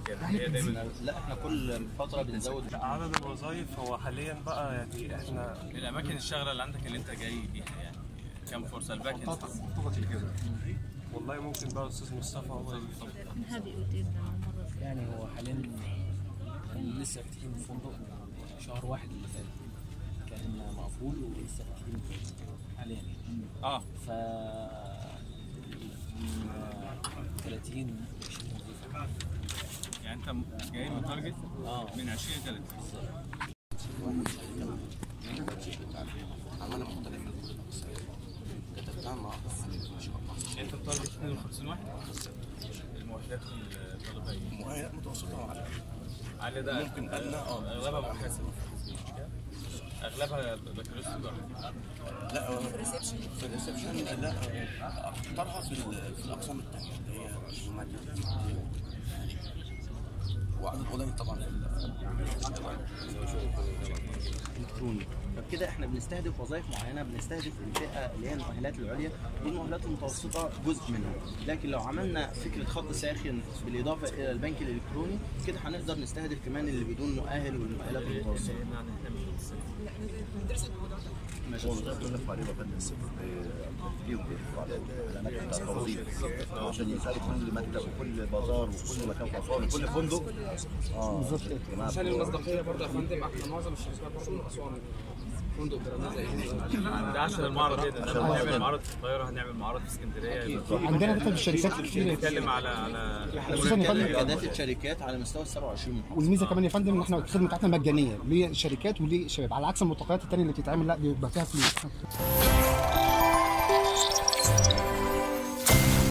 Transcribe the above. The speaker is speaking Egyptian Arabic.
كام؟ هي دايما لا احنا كل فتره بنزود عدد الوظائف هو حاليا بقى يعني احنا الاماكن الشغله اللي عندك اللي انت جاي بيها يعني كام فرصه الباك والله ممكن بقى استاذ مصطفى هو يفضل. هذه اوتيل ده مرة يعني هو حاليا كان لسه فاتحين فندق شهر واحد اللي فات كان مقفول ولسه فاتحين حاليا يعني اه ف من 30 20 وظيفه يعني انت جاي من تارجت اه من 20 ل 30 عملنا مختلف كتبتها مع ما شاء الله انت بتارجت 52 واحد المؤهلات الطلبيه مؤهلات متوسطة وعالية على ده ممكن أدنى، اه. اغلبها محاسب اغلبها بكالوريوس تجاره لا هو في الريسبشن لا اختارها في ال- في الاقسام الثانيه اللي هي الهيومانيتيز وعدد قليل طبعا في ال- الكتروني فبكده احنا بنستهدف وظائف معينه بنستهدف الفئه اللي هي المؤهلات العليا دي المؤهلات المتوسطه جزء منها لكن لو عملنا فكره خط ساخن بالاضافه الى البنك الالكتروني كده هنقدر نستهدف كمان اللي بدون مؤهل والمؤهلات المتوسطه ماشي بيختلف عليه وفن السفر فيهم بيختلفوا على الاماكن بتاع التوظيف عشان يسالوا كل مكتب وكل بازار وكل مكان في اسوان وكل فندق اه بالظبط عشان المصداقيه برضه يا فندم احنا معظم الشركات برضه من اسوان فندق براند زي هنا ده عشان المعرض ايه ده لما هنعمل معرض في القاهره هنعمل معرض في اسكندريه عندنا مثلا الشركات كتير بنتكلم على على خصوصا يا فندم اعدادات شركات على مستوى ال 27 محافظه والميزه كمان يا فندم ان احنا الخدمه بتاعتنا مجانيه للشركات وللشباب على عكس الملتقيات الثانيه اللي بتتعمل لا بيبقى فيها فلوس